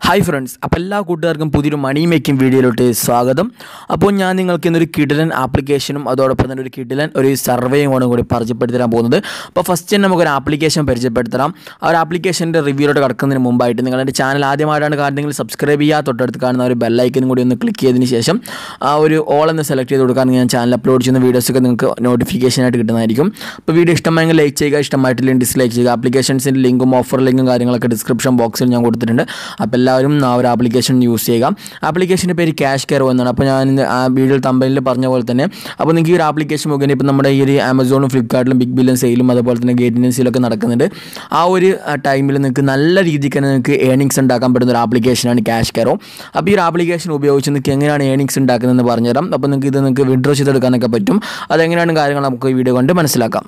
hi friends അപ്പോൾ എല്ലാ കൂട്ടുകാർക്കും പുതിയൊരു മണി മേക്കിംഗ് വീഡിയോയിലോട്ട് സ്വാഗതം അപ്പോൾ ഞാൻ നിങ്ങൾക്ക് ഇന്നൊരു കിടിലൻ ആപ്ലിക്കേഷനും അതോടൊപ്പം തന്നെ ഒരു കിടിലൻ ഒരു സർവേയുമാണ് കൂടി പരിചയപ്പെടുത്തരാൻ പോകുന്നത് അപ്പോൾ ഫസ്റ്റ് തന്നെ നമുക്കൊരു ആപ്ലിക്കേഷൻ പരിചയപ്പെടുത്തരാം ആ ഒരു ആപ്ലിക്കേഷൻ്റെ റിവ്യൂലോട്ട് കടക്കുന്നതിന് മുമ്പായിട്ട് നിങ്ങൾ എൻ്റെ ചാനൽ ആദ്യമായിട്ടാണ് കാണുന്നതെങ്കിൽ സബ്സ്ക്രൈബ് ചെയ്യുക തൊട്ടടുത്ത് കാണുന്ന ഒരു ബെല്ലൈക്കനും കൂടി ഒന്ന് ക്ലിക്ക് ചെയ്തതിന് ശേഷം ആ ഒരു ഓൾ എന്ന് സെലക്ട് ചെയ്ത് കൊടുക്കുകയാണെങ്കിൽ ഞാൻ ചാനൽ അപ്ലോഡ് ചെയ്യുന്ന വീഡിയോസൊക്കെ നിങ്ങൾക്ക് നോട്ടിഫിക്കേഷനായിട്ട് കിട്ടുന്നതായിരിക്കും അപ്പോൾ വീഡിയോ ഇഷ്ടമായെങ്കിൽ ലൈക്ക് ചെയ്യുക ഇഷ്ടമായിട്ടില്ലെങ്കിൽ ഡിസ്ലൈക്ക് ചെയ്യുക ആപ്ലിക്കേഷൻസിൻ്റെ ലിങ്കും ഓഫർ ലിങ്കും കാര്യങ്ങളൊക്കെ ഡിസ്ക്രിപ്ഷൻ ബോക്സിൽ ഞാൻ കൊടുത്തിട്ടുണ്ട് അപ്പോൾ എല്ലാവരും ആ ഒരു ആപ്ലിക്കേഷൻ യൂസ് ചെയ്യുക ആപ്ലിക്കേഷൻ്റെ പേര് ക്യാഷ് കെയർ എന്നാണ് അപ്പോൾ ഞാൻ ഇന്ന് ആ വീഡിയോ തമ്പലിൽ പറഞ്ഞ പോലെ തന്നെ അപ്പോൾ നിങ്ങൾക്ക് ഈ ഒരു ആപ്ലിക്കേഷൻ മുഖേന ഇപ്പോൾ നമ്മുടെ ഈ ഒരു ആമസോണും ഫ്ലിപ്കാർട്ടിലും ബിഗ് ബില്ലും സെയിലും അതുപോലെ തന്നെ ഗേറ്റിനും സെയിലൊക്കെ നടക്കുന്നുണ്ട് ആ ഒരു ടൈമിൽ നിങ്ങൾക്ക് നല്ല രീതിക്ക് തന്നെ നിങ്ങൾക്ക് ഏണിങ്സ് ഉണ്ടാക്കാൻ പറ്റുന്ന ഒരു ആപ്ലിക്കേഷനാണ് ക്യാഷ് കെയറോ അപ്പോൾ ഈ ഒരു ആപ്ലിക്കേഷൻ ഉപയോഗിച്ച് നിങ്ങൾക്ക് എങ്ങനെയാണ് ഏണിങ്സ് ഉണ്ടാക്കുന്നതെന്ന് പറഞ്ഞുതരാം അപ്പോൾ നിങ്ങൾക്ക് ഇത് നിങ്ങൾക്ക് വിഡ്രോ ചെയ്തെടുക്കാനൊക്കെ പറ്റും അതെങ്ങനെയാണ് കാര്യങ്ങൾ നമുക്ക് ഈ വീഡിയോ കൊണ്ട് മനസ്സിലാക്കാം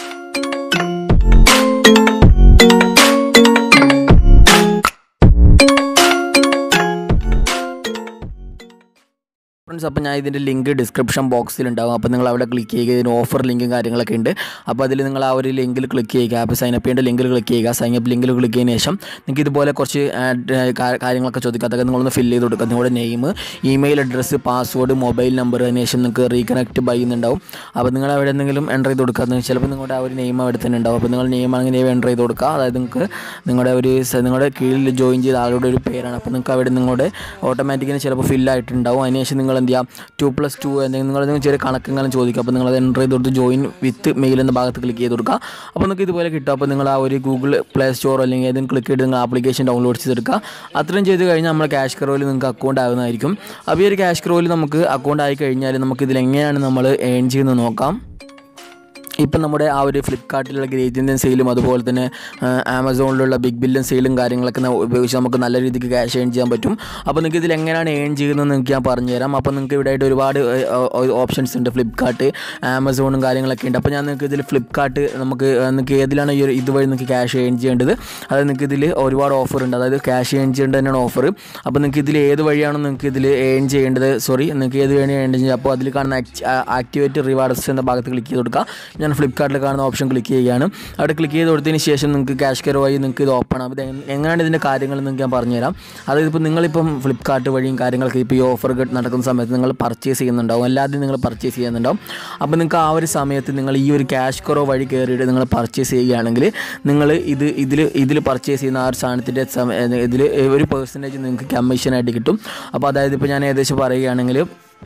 ഫ്രണ്ട്സ് അപ്പോൾ ഞാൻ ഇതിൻ്റെ ലിങ്ക് ഡിസ്ക്രിപ്ഷൻ ബോക്സിൽ ഉണ്ടാകും അപ്പോൾ നിങ്ങൾ അവിടെ ക്ലിക്ക് ചെയ്യുക ഇതിന് ഓഫർ ലിങ്കും കാര്യങ്ങളൊക്കെ ഉണ്ട് അപ്പോൾ അതിൽ നിങ്ങൾ ആ ഒരു ലിങ്കിൽ ക്ലിക്ക് ചെയ്യുക ആപ്പ് സൈനപ്പ് ചെയ്യേണ്ട ലിങ്കിൽ ക്ലിക്ക് ചെയ്യുക സൈനപ്പ് ലിങ്കിൽ ക്ലിക്ക് ചെയ്തതിന് ശേഷം നിങ്ങൾക്ക് ഇതുപോലെ കുറച്ച് ആഡ് കാ- കാര്യങ്ങളൊക്കെ ചോദിക്കുക അതൊക്കെ നിങ്ങളൊന്ന് ഫില്ല് ചെയ്ത് കൊടുക്കുക നിങ്ങളുടെ name email address password mobile number അതിന് ശേഷം നിങ്ങൾക്ക് റീകണക്ട് ബൈ എന്നുണ്ടാവും അപ്പോൾ നിങ്ങൾ അവിടെ എന്തെങ്കിലും എൻ്റർ ചെയ്ത് കൊടുക്കുക ചിലപ്പോൾ നിങ്ങളുടെ ആ ഒരു നെയിം അവിടെ തന്നെ ഉണ്ടാവും അപ്പോൾ നിങ്ങൾ നെയിം ആണെങ്കിൽ നെയിം എൻ്റർ ചെയ്ത് കൊടുക്കുക അതായത് നിങ്ങൾക്ക് നിങ്ങളുടെ ഒരു സ- നിങ്ങളുടെ കീഴിൽ ജോയിൻ ചെയ്ത ആളുടെ ഒരു പേരാണ് അപ്പോൾ നിങ്ങൾക്ക് അവിടെ നിങ്ങളുടെ ഓട്ടോമാറ്റിക്കലി ചിലപ്പോൾ ഫില്ലായിട്ടുണ്ടാവും അതിന് ശേഷം നിങ്ങൾ എന്ത് ചെയ്യുക ടു പ്ലസ് ടു എന്തെങ്കിലും നിങ്ങൾ എന്തെങ്കിലും ചെറിയ കണക്കെങ്കിലും ചോദിക്കുക അപ്പോൾ നിങ്ങൾ അത് എൻ്റർ ചെയ്ത് കൊടുത്ത് ജോയിൻ വിത്ത് മെയിൽ എന്ന ഭാഗത്ത് ക്ലിക്ക് ചെയ്ത് കൊടുക്കുക അപ്പോൾ നിങ്ങൾക്ക് ഇതുപോലെ കിട്ടും അപ്പോൾ നിങ്ങൾ ആ ഒരു ഗൂഗിൾ പ്ലേ സ്റ്റോർ അല്ലെങ്കിൽ ഏതെങ്കിലും ക്ലിക്ക് ചെയ്ത് നിങ്ങൾ ആപ്ലിക്കേഷൻ ഡൗൺലോഡ് ചെയ്തെടുക്കുക അത്രയും ചെയ്ത് കഴിഞ്ഞാൽ നമ്മൾ ക്യാഷ് ക്രോയിൽ നിങ്ങൾക്ക് അക്കൗണ്ട് ആകുന്നതായിരിക്കും അപ്പോൾ ഈ ഒരു ക്യാഷ് ക്രോയിൽ നമുക്ക് അക്കൗണ്ട് ആയി കഴിഞ്ഞാൽ നമുക്ക് ഇതിൽ എങ്ങനെയാണ് നമ്മൾ ഏൺ ചെയ്യുന്നത് നോക്കാം ഇപ്പം നമ്മുടെ ആ ഒരു ഫ്ലിപ്കാർട്ടിലുള്ള ഗ്രേറ്റ് ഇന്ത്യൻ സെയിലും അതുപോലെ തന്നെ ആ, ആമസോണിലുള്ള ബിഗ് ബില്യൺ സെയിലും കാര്യങ്ങളൊക്കെ ന- ഉപയോഗിച്ച് നമുക്ക് നല്ല രീതിക്ക് ക്യാഷ് ഏൺ ചെയ്യാൻ പറ്റും അപ്പോൾ നിങ്ങൾക്ക് ഇതിൽ എങ്ങനെയാണ് ഏൺ ചെയ്യുന്നത് നിങ്ങൾക്ക് ഞാൻ പറഞ്ഞുതരാം അപ്പോൾ നിങ്ങൾക്ക് ഇവിടെ ആയിട്ട് ഒരുപാട് ഓപ്ഷൻസ് ഉണ്ട് ഫ്ലിപ്കാർട്ട് ആമസോണും കാര്യങ്ങളൊക്കെ ഉണ്ട് അപ്പോൾ ഞാൻ നിങ്ങൾക്ക് ഇതിൽ ഫ്ലിപ്കാർട്ട് നമുക്ക് ആ, നിങ്ങൾക്ക് ഏതിലാണ് ഈ ഒരു ഇതുവഴി നിങ്ങൾക്ക് ക്യാഷ് ഏൺ ചെയ്യേണ്ടത് അതായത് നിങ്ങൾക്ക് ഇതിൽ ഒരുപാട് ഓഫർ ഉണ്ട് അതായത് ക്യാഷ് ഏൺ ചെയ്യേണ്ടത് തന്നെയാണ് ഓഫർ അപ്പോൾ നിങ്ങൾക്ക് ഇതിൽ ഏത് വഴിയാണോ നിങ്ങൾക്ക് ഇതിൽ ഏൺ ചെയ്യേണ്ടത് സോറി നിങ്ങൾക്ക് ഏത് വഴി ഏൺ ചെയ്യുക അപ്പോൾ അതിൽ കാണുന്ന ആക്ടിവേറ്റ് റിവാർഡ്സ് എന്ന ഭാഗത്ത് ക്ലിക്ക് ചെയ്ത് കൊടുക്കുക ഞാൻ ഫ്ലിപ്കാർട്ടിൽ കാണുന്ന ഓപ്ഷൻ ക്ലിക്ക് ചെയ്യുകയാണ് അവിടെ ക്ലിക്ക് ചെയ്ത് കൊടുത്തതിന് ശേഷം നിങ്ങൾക്ക് ക്യാഷ് കെയർ വഴി നിങ്ങൾക്ക് ഇത് ഓപ്പൺ ആവും ഇത് എങ്ങ- എങ്ങനെയാണ് ഇതിൻ്റെ കാര്യങ്ങൾ നിങ്ങൾക്ക് ഞാൻ പറഞ്ഞുതരാം അതായത് ഇപ്പോൾ നിങ്ങളിപ്പം ഫ്ലിപ്കാർട്ട് വഴിയും കാര്യങ്ങളൊക്കെ ഇപ്പോൾ ഈ ഓഫർ നടക്കുന്ന സമയത്ത് നിങ്ങൾ പർച്ചേസ് ചെയ്യുന്നുണ്ടാവും എല്ലാവരും നിങ്ങൾ പർച്ചേസ് ചെയ്യുന്നുണ്ടാവും അപ്പോൾ നിങ്ങൾക്ക് ആ ഒരു സമയത്ത് നിങ്ങൾ ഈ ഒരു ക്യാഷ് കുറോ വഴി കയറിയിട്ട് നിങ്ങൾ പർച്ചേസ് ചെയ്യുകയാണെങ്കിൽ നിങ്ങൾ ഇത് ഇതിൽ ഇതിൽ പർച്ചേസ് ചെയ്യുന്ന ആ ഒരു സാധനത്തിൻ്റെ ഇതിൽ ഒരു പെർസെൻറ്റേജ് നിങ്ങൾക്ക് കമ്മീഷനായിട്ട് കിട്ടും അപ്പോൾ അതായത് ഇപ്പോൾ ഞാൻ ഏകദേശം പറയുകയാണെങ്കിൽ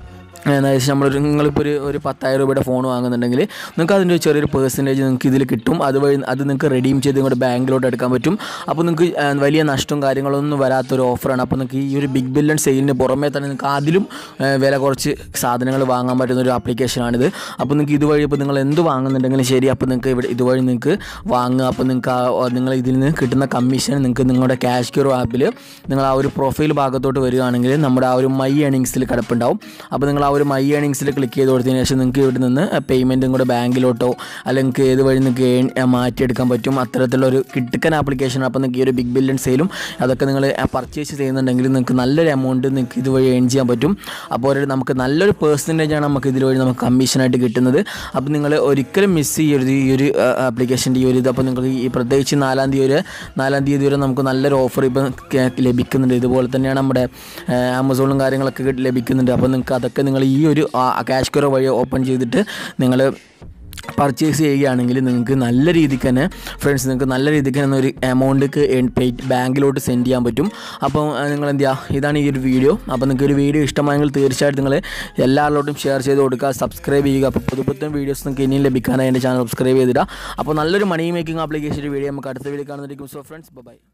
ഏകദേശം നമ്മളൊരു നിങ്ങളിപ്പോൾ ഒരു ഒരു പത്തായിരം രൂപയുടെ ഫോൺ വാങ്ങുന്നുണ്ടെങ്കിൽ നിങ്ങൾക്ക് അതിൻ്റെ ഒരു ചെറിയൊരു പെർസെൻറ്റേജ് നിങ്ങൾക്ക് ഇതിൽ കിട്ടും അതുവഴി അത് നിങ്ങൾക്ക് റെഡീം ചെയ്ത് നിങ്ങളുടെ ബാങ്കിലോട്ട് എടുക്കാൻ പറ്റും അപ്പോൾ നിങ്ങൾക്ക് ആ, വലിയ നഷ്ടവും കാര്യങ്ങളൊന്നും വരാത്തൊരു ഓഫറാണ് അപ്പോൾ നിങ്ങൾക്ക് ഈ ഒരു ബിഗ് ബില്യൺ സെയിലിന് പുറമേ തന്നെ നിങ്ങൾക്ക് അതിലും ആ, വില കുറച്ച് സാധനങ്ങൾ വാങ്ങാൻ പറ്റുന്ന ഒരു ആപ്ലിക്കേഷനാണിത് അപ്പോൾ നിങ്ങൾക്ക് ഇതുവഴി ഇപ്പോൾ നിങ്ങൾ എന്ത് വാങ്ങുന്നുണ്ടെങ്കിലും ശരി അപ്പോൾ നിങ്ങൾക്ക് ഇവിടെ ഇതുവഴി നിങ്ങൾക്ക് വാങ്ങുക അപ്പോൾ നിങ്ങൾക്ക് ആ നിങ്ങൾ ഇതിൽ നിന്ന് കിട്ടുന്ന കമ്മീഷൻ നിങ്ങൾക്ക് നിങ്ങളുടെ ക്യാഷ് ക്യൂർ ആപ്പിൽ നിങ്ങൾ ആ ഒരു പ്രൊഫൈൽ ഭാഗത്തോട്ട് വരികയാണെങ്കിൽ നമ്മുടെ ആ ഒരു മൈ ഏണിങ്സിൽ കിടപ്പുണ്ടാവും അപ്പോൾ നിങ്ങൾ ആ ഒരു മൈ ഏണിങ്സിൽ ക്ലിക്ക് ചെയ്ത് കൊടുത്തതിന് ശേഷം നിങ്ങൾക്ക് ഇവിടെ നിന്ന് പേയ്മെൻറ്റും കൂടെ ബാങ്കിലോട്ടോ അല്ലെങ്കിൽ നിങ്ങൾക്ക് ഏത് വഴി നിങ്ങൾക്ക് ഏൺ- ആ, മാറ്റിയെടുക്കാൻ പറ്റും അത്തരത്തിലുള്ള ഒരു കിട്ടുക്കൻ ആപ്ലിക്കേഷൻ അപ്പോൾ നിങ്ങൾക്ക് ഈ ഒരു ബിഗ് ബില്യൺ സെയിലും അതൊക്കെ നിങ്ങൾ പർച്ചേസ് ചെയ്യുന്നുണ്ടെങ്കിൽ നിങ്ങൾക്ക് നല്ലൊരു എമൗണ്ട് നിങ്ങൾക്ക് ഇതുവഴി ഏൺ ചെയ്യാൻ പറ്റും അപ്പോൾ ഒരു നമുക്ക് നല്ലൊരു പെർസെൻറ്റേജ് ആണ് നമുക്ക് ഇതുവഴി നമുക്ക് കമ്മീഷനായിട്ട് കിട്ടുന്നത് അപ്പോൾ നിങ്ങൾ ഒരിക്കലും മിസ് ചെയ്യരുത് ഈ ഒരു ആപ്ലിക്കേഷൻ്റെ ഈ ഒരു ഇത് അപ്പോൾ നിങ്ങൾക്ക് ഈ പ്രത്യേകിച്ച് നാലാം തീയതി വരെ നാലാം തീയതി വരെ നമുക്ക് നല്ലൊരു ഓഫർ ഇപ്പം കേ- ലഭിക്കുന്നുണ്ട് ഇതുപോലെ തന്നെയാണ് നമ്മുടെ ആ, ആമസോണും കാര്യങ്ങളൊക്കെ കിട്ടി- ലഭിക്കുന്നുണ്ട് അപ്പോൾ നിങ്ങൾക്ക് അതൊക്കെ നിങ്ങൾ ഈ ഒരു ക്യാഷ് കെയർ വഴി ഓപ്പൺ ചെയ്തിട്ട് നിങ്ങൾ പർച്ചേസ് ചെയ്യുകയാണെങ്കിൽ നിങ്ങൾക്ക് നല്ല രീതിക്ക് തന്നെ ഫ്രണ്ട്സ് നിങ്ങൾക്ക് നല്ല രീതിക്ക് തന്നെ ഒരു എമൗണ്ട് ബാങ്കിലോട്ട് സെൻഡ് ചെയ്യാൻ പറ്റും അപ്പോൾ നിങ്ങൾ എന്ത് ചെയ്യുക ഇതാണ് ഈ ഒരു വീഡിയോ അപ്പോൾ നിങ്ങൾക്ക് ഒരു വീഡിയോ ഇഷ്ടമായെങ്കിൽ തീർച്ചയായിട്ടും നിങ്ങൾ എല്ലാവരിലോട്ടും ഷെയർ ചെയ്ത് കൊടുക്കുക സബ്സ്ക്രൈബ് ചെയ്യുക അപ്പോൾ പുതു പുത്തൻ വീഡിയോസ് നിങ്ങൾക്ക് ഇനിയും ലഭിക്കാനായി എൻ്റെ ചാനൽ സബ്സ്ക്രൈബ് ചെയ്തിടുക അപ്പോൾ നല്ലൊരു മണി മേക്കിംഗ് ആപ്ലിക്കേഷൻ വീഡിയോ നമുക്ക് അടുത്ത വീഡിയോ കാണുന്നതായിരിക്കും സോ ഫ്രണ്ട്സ് ബൈ